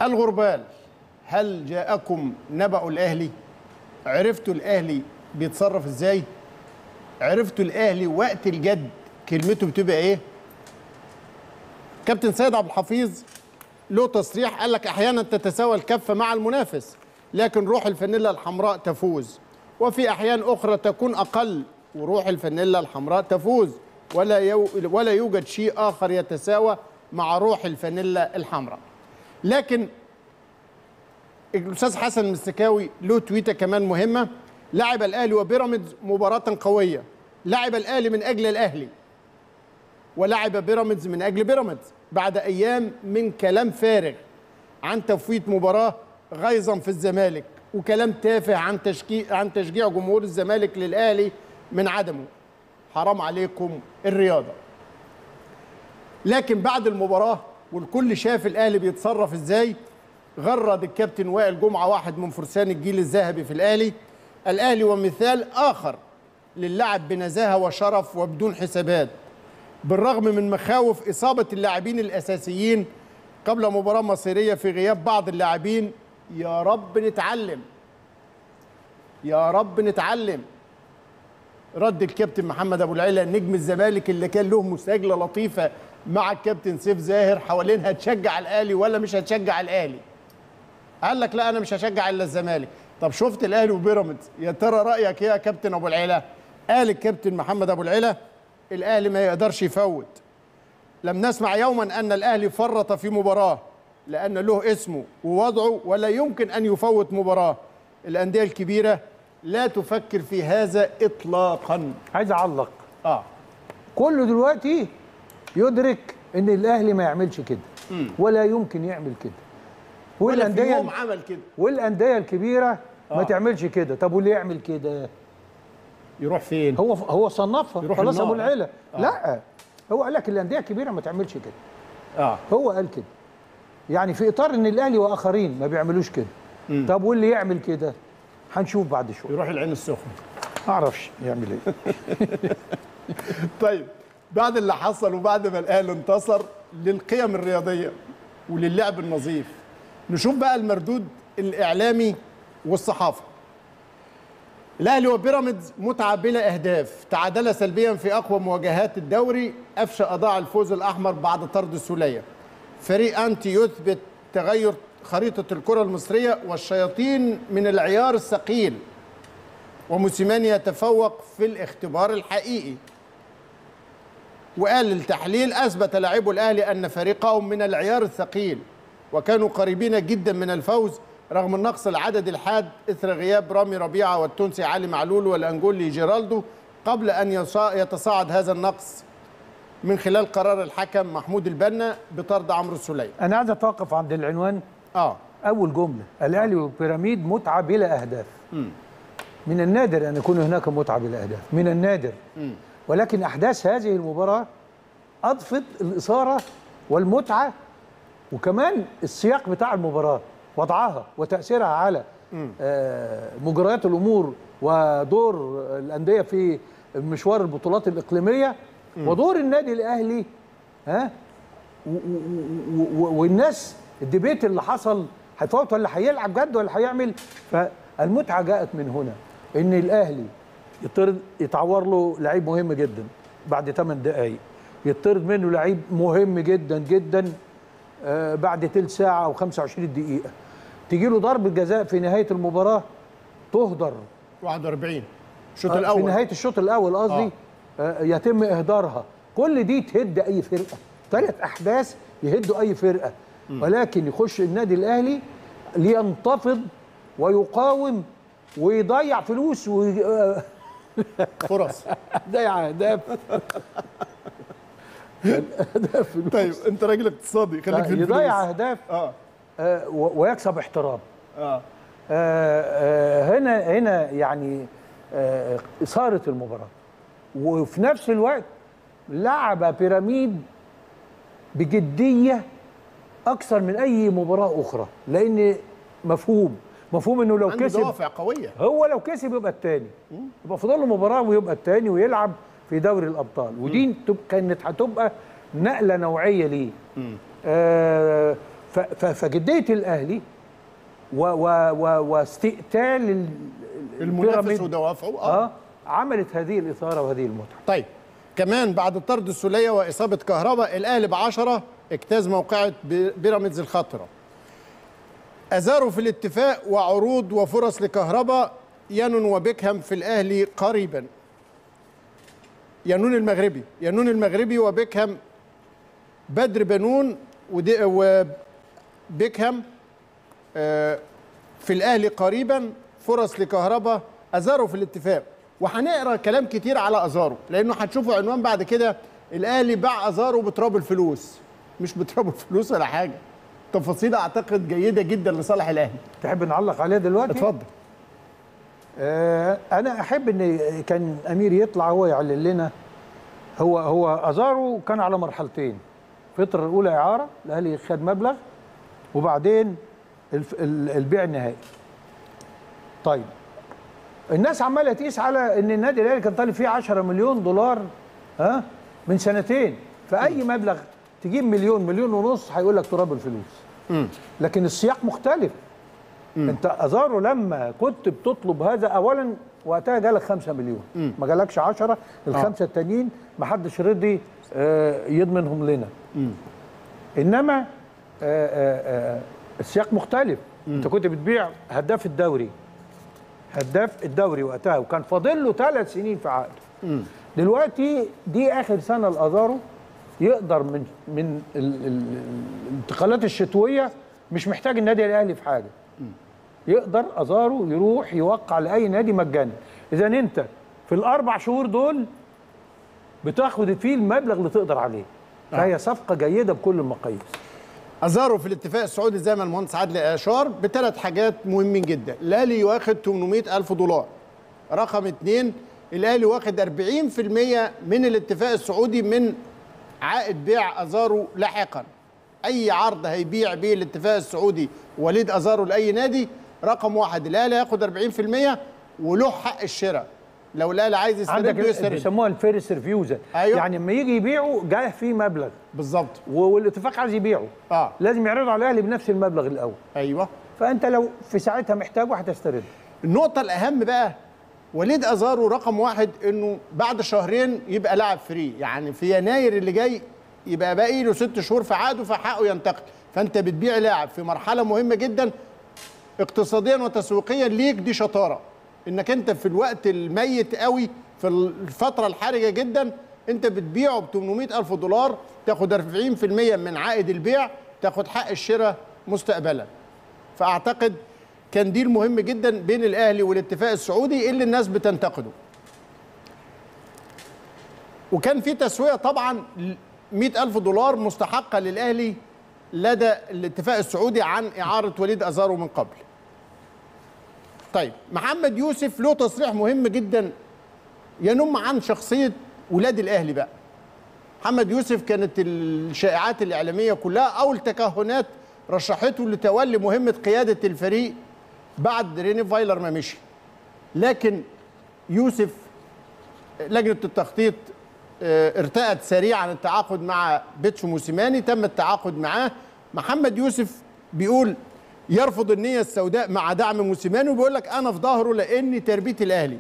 الغربال هل جاءكم نبأ الأهلي عرفتوا الأهلي بيتصرف إزاي عرفتوا الأهلي وقت الجد كلمته بتبقى إيه كابتن سيد عبد الحفيظ له تصريح قال لك أحيانا تتساوى الكفة مع المنافس لكن روح الفانيلا الحمراء تفوز وفي أحيان أخرى تكون أقل وروح الفانيلا الحمراء تفوز ولا يو ولا يوجد شيء آخر يتساوى مع روح الفانيلا الحمراء لكن الاستاذ حسن المستكاوي له تويته كمان مهمه لعب الاهلي وبيراميدز مباراه قويه لعب الاهلي من اجل الاهلي ولعب بيراميدز من اجل بيراميدز بعد ايام من كلام فارغ عن تفويت مباراه غيظا في الزمالك وكلام تافه عن تشجيع عن تشجيع جمهور الزمالك للاهلي من عدمه حرام عليكم الرياضه لكن بعد المباراه والكل شاف الاهلي بيتصرف ازاي غرد الكابتن وائل جمعه واحد من فرسان الجيل الذهبي في الاهلي الاهلي ومثال اخر للعب بنزاهه وشرف وبدون حسابات بالرغم من مخاوف اصابه اللاعبين الاساسيين قبل مباراه مصيريه في غياب بعض اللاعبين يا رب نتعلم يا رب نتعلم رد الكابتن محمد ابو العلا نجم الزمالك اللي كان له مساجله لطيفه مع الكابتن سيف زاهر حوالين هتشجع الاهلي ولا مش هتشجع الاهلي قال لك لا انا مش هشجع الا الزمالك طب شفت الاهلي وبيراميدز يا ترى رايك ايه يا كابتن ابو العلا قال الكابتن محمد ابو العلا الاهلي ما يقدرش يفوت لم نسمع يوما ان الاهلي فرط في مباراه لان له اسمه ووضعه ولا يمكن ان يفوت مباراه الانديه الكبيره لا تفكر في هذا اطلاقا عايز اعلق اه كله دلوقتي يدرك ان الاهلي ما يعملش كده ولا يمكن يعمل كده ولا في والانديه يوم عمل كده والانديه الكبيره ما آه. تعملش كده طب واللي يعمل كده يروح فين هو هو صنفها يروح خلاص ابو النار. العيله آه. لا هو قال لك الانديه الكبيره ما تعملش كده اه هو قال كده يعني في اطار ان الاهلي واخرين ما بيعملوش كده طب واللي يعمل كده هنشوف بعد شويه يروح العين السخنه ما اعرفش يعمل ايه طيب بعد اللي حصل وبعد ما الاهلي انتصر للقيم الرياضيه وللعب النظيف نشوف بقى المردود الاعلامي والصحافه الاهلي وبيراميدز متعه بلا اهداف تعادل سلبيا في اقوى مواجهات الدوري افشى اضاع الفوز الاحمر بعد طرد السوليه فريق انتي يثبت تغير خريطه الكره المصريه والشياطين من العيار الثقيل وموسيماني يتفوق في الاختبار الحقيقي وقال التحليل اثبت لاعبو الاهلي ان فريقهم من العيار الثقيل وكانوا قريبين جدا من الفوز رغم النقص العدد الحاد اثر غياب رامي ربيعه والتونسي علي معلول والانجولي جيرالدو قبل ان يصا- يتصاعد هذا النقص من خلال قرار الحكم محمود البنا بطرد عمرو السوليه انا عايز اتوقف عند العنوان اه اول جمله الاهلي وبيراميد متعه بلا اهداف من النادر ان يكون هناك متعه بلا اهداف من النادر ولكن احداث هذه المباراه اضفت الاثاره والمتعه وكمان السياق بتاع المباراه وضعها وتاثيرها على آه، مجريات الامور ودور الانديه في مشوار البطولات الاقليميه ودور النادي الاهلي ها و- و- و- والناس الديبيت اللي حصل هيفوت ولا هيلعب جد ولا هيعمل فالمتعه جاءت من هنا ان الاهلي يطرد يتعور له لعيب مهم جدا بعد 8 دقائق يطرد منه لعيب مهم جدا جدا آه، بعد تلت ساعه او 25 دقيقه تيجي له ضربه جزاء في نهايه المباراه تهدر 41 الشوط في الاول نهايه الشوط الاول قصدي آه. يتم اهدارها كل دي تهد اي فرقه ثلاث احداث يهدوا اي فرقه ولكن يخش النادي الاهلي لينتفض ويقاوم ويضيع فلوس ويضيع فرص اهداف اهداف فلوس طيب انت راجل اقتصادي خليك في الفلوس يضيع اهداف اه آه، و- ويكسب احترام اه آه، آه، هنا هنا يعني آه، إثارة المباراة وفي نفس الوقت لعب بيراميد بجدية أكثر من أي مباراة أخرى لأن مفهوم مفهوم إنه لو عنده كسب دوافع قويه هو لو كسب يبقى الثاني يبقى فاضل له مباراه ويبقى الثاني ويلعب في دوري الابطال ودي تب- كانت هتبقى نقله نوعيه ليه آه ف- ف- فجديه الاهلي و و و واستئتال ال- المنافس البيراميد، ودوافعه اه, اه عملت هذه الاثاره وهذه المتعه طيب كمان بعد طرد السوليه واصابه كهرباء الاهلي ب 10 اجتاز موقعه ب- بيراميدز الخطره ازاروا في الاتفاق وعروض وفرص لكهرباء يانون وبيكهام في الاهلي قريبا يانون المغربي يانون المغربي وبيكهام بدر بنون ودي- وبيكهام آه، في الاهلي قريبا فرص لكهرباء ازارو في الاتفاق وهنقرا كلام كتير على ازارو لانه هتشوفوا عنوان بعد كده الاهلي باع ازارو بتراب الفلوس مش بتراب الفلوس ولا حاجه تفاصيل اعتقد جيده جدا لصالح الاهلي تحب نعلق عليها دلوقتي اتفضل آه انا احب ان كان امير يطلع هو يعلن لنا هو هو ازارو كان على مرحلتين الفتره الاولى اعاره الاهلي خد مبلغ وبعدين الف- ال- البيع النهائي طيب الناس عماله تقيس على ان النادي الاهلي كان طالب فيه 10 مليون دولار ها من سنتين فاي مبلغ تجيب مليون مليون ونص هيقول لك تراب الفلوس لكن السياق مختلف انت ازارو لما كنت بتطلب هذا اولا وقتها جالك 5 مليون ما جالكش 10 الخمسه التانيين ما حدش رضي آه، يضمنهم لنا انما آه، آه، آه، السياق مختلف انت كنت بتبيع هداف الدوري هداف الدوري وقتها وكان فاضل له ثلاث سنين في عقده دلوقتي دي اخر سنه لازارو يقدر من من ال- ال- الانتقالات الشتويه مش محتاج النادي الاهلي في حاجه يقدر ازارو يروح يوقع لاي نادي مجانا اذا انت في الاربع شهور دول بتاخد فيه المبلغ اللي تقدر عليه فهي صفقه جيده بكل المقاييس ازارو في الاتفاق السعودي زي ما المهندس عادل اشار بثلاث حاجات مهمين جدا الاهلي واخد 800 الف دولار رقم اثنين الاهلي واخد 40% من الاتفاق السعودي من عائد بيع ازارو لاحقا اي عرض هيبيع بيه الاتفاق السعودي وليد ازارو لاي نادي رقم واحد الاهلي هياخد 40% وله حق الشراء لو الاهلي عايز يسترد عندك يسترد بيسموها الفيرست ريفيوزل أيوة. يعني لما يجي يبيعه جاه فيه مبلغ بالظبط و- والاتفاق عايز يبيعه اه لازم يعرضوا على الاهلي بنفس المبلغ الاول ايوه فانت لو في ساعتها محتاجه هتسترد النقطة الأهم بقى وليد أزارو رقم واحد إنه بعد شهرين يبقى لاعب فري يعني في يناير اللي جاي يبقى باقي له ست شهور في عقده فحقه ينتقل فأنت بتبيع لاعب في مرحلة مهمة جدا اقتصاديا وتسويقيا ليك دي شطارة إنك أنت في الوقت الميت قوي في الفترة الحرجة جدا أنت بتبيعه ب 800 ألف دولار تاخد 40% من عائد البيع تاخد حق الشراء مستقبلا فاعتقد كان ديل مهم جدا بين الاهلي والاتفاق السعودي اللي الناس بتنتقده وكان في تسويه طبعا 100 ألف دولار مستحقه للاهلي لدى الاتفاق السعودي عن اعاره وليد ازارو من قبل طيب محمد يوسف له تصريح مهم جدا ينم عن شخصيه ولاد الاهلي بقى محمد يوسف كانت الشائعات الإعلامية كلها أو التكهنات رشحته لتولي مهمة قيادة الفريق بعد ريني فايلر ما مشي لكن يوسف لجنة التخطيط آه، ارتأت سريعا التعاقد مع بيتسو موسيماني تم التعاقد معاه محمد يوسف بيقول يرفض النية السوداء مع دعم موسيماني وبيقول لك أنا في ظهره لأني تربيتي الأهلي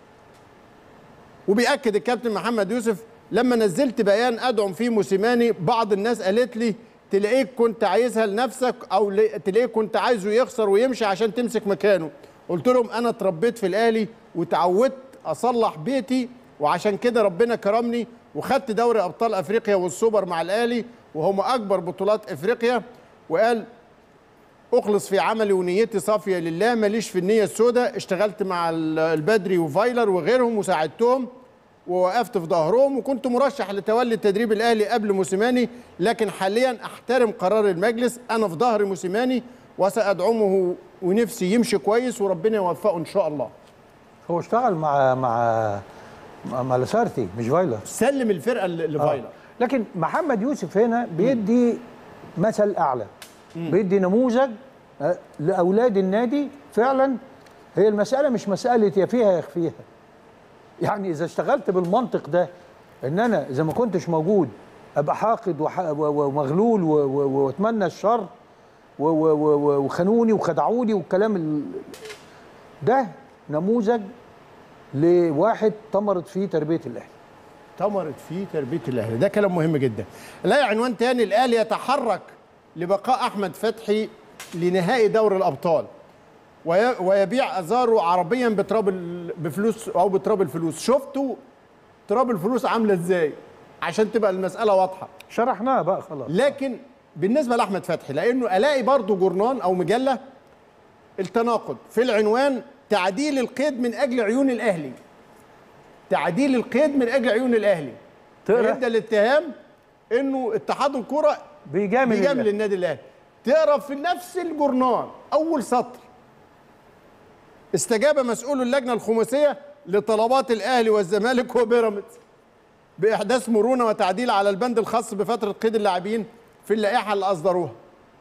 وبيأكد الكابتن محمد يوسف لما نزلت بيان ادعم فيه موسيماني بعض الناس قالت لي تلاقيك كنت عايزها لنفسك او ل- تلاقيك كنت عايزه يخسر ويمشي عشان تمسك مكانه قلت لهم انا اتربيت في الاهلي وتعودت اصلح بيتي وعشان كده ربنا كرمني وخدت دوري ابطال افريقيا والسوبر مع الاهلي وهم اكبر بطولات افريقيا وقال اخلص في عملي ونيتي صافيه لله ماليش في النيه السوداء اشتغلت مع ال- البدري وفايلر وغيرهم وساعدتهم ووقفت في ظهرهم وكنت مرشح لتولي تدريب الاهلي قبل موسيماني لكن حاليا احترم قرار المجلس انا في ظهر موسيماني وسادعمه ونفسي يمشي كويس وربنا يوفقه ان شاء الله هو اشتغل مع مع مع, مع لاسارتي مش فايلر سلم الفرقه ل- لفايلر لكن محمد يوسف هنا بيدي مثل اعلى بيدي نموذج آه، لاولاد النادي فعلا هي المساله مش مساله يا فيها يا يخفيها يعني اذا اشتغلت بالمنطق ده ان انا اذا ما كنتش موجود ابقى حاقد وح- و- و- ومغلول و- و- واتمنى الشر و- و- و- وخانوني وخدعوني والكلام ال... ده نموذج لواحد ثمرت فيه تربيه الاهلي ثمرت فيه تربيه الاهلي ده كلام مهم جدا لا عنوان تاني الاهلي يتحرك لبقاء احمد فتحي لنهائي دوري الابطال وي- ويبيع ازارو عربيا بتراب ال- بفلوس او بتراب الفلوس شفتوا تراب الفلوس عامله ازاي عشان تبقى المساله واضحه شرحناها بقى خلاص لكن بالنسبه لاحمد فتحي لانه الاقي برضه جورنان او مجله التناقض في العنوان تعديل القيد من اجل عيون الاهلي تعديل القيد من اجل عيون الاهلي تقرأ؟ يبدا الاتهام انه اتحاد الكره بيجامل بيجامل الأهلي. النادي الاهلي تقرا في نفس الجورنال اول سطر استجاب مسؤول اللجنه الخماسيه لطلبات الاهلي والزمالك وبيراميدز باحداث مرونه وتعديل على البند الخاص بفتره قيد اللاعبين في اللائحه اللي اصدروها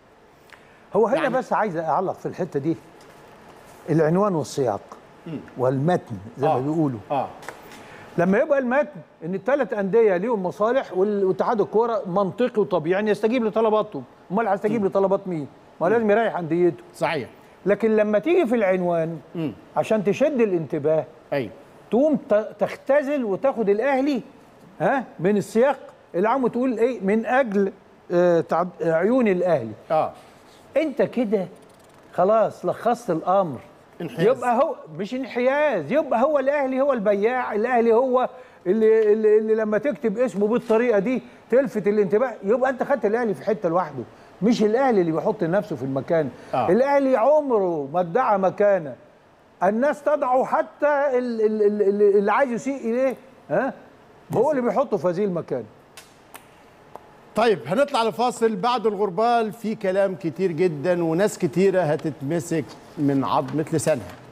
هو هنا يعني- بس عايز اعلق في الحته دي العنوان والسياق والمتن زي ما آه. بيقولوا اه لما يبقى المتن ان الثلاث انديه ليهم مصالح وال- واتحاد الكوره منطقي وطبيعي ان يستجيب لطلباتهم امال هيستجيب لطلبات مين ما لازم يريح انديته صحيح لكن لما تيجي في العنوان عشان تشد الانتباه ايوه تقوم ت- تختزل وتاخد الاهلي ها من السياق العام وتقول ايه من اجل آه، تعد- آه، عيون الاهلي اه انت كده خلاص لخصت الامر انحياز. يبقى هو مش انحياز يبقى هو الاهلي هو البياع الاهلي هو اللي, اللي, اللي لما تكتب اسمه بالطريقه دي تلفت الانتباه يبقى انت خدت الاهلي في حته لوحده مش الاهلي اللي بيحط نفسه في المكان آه. الاهلي عمره ما ادعى مكانه الناس تضعه حتى ال- ال- ال- ال- اللي عايز يسيء اليه ها هو اللي بيحطه في هذه المكان طيب هنطلع لفاصل بعد الغربال في كلام كتير جدا وناس كتيره هتتمسك من عظمه لسانها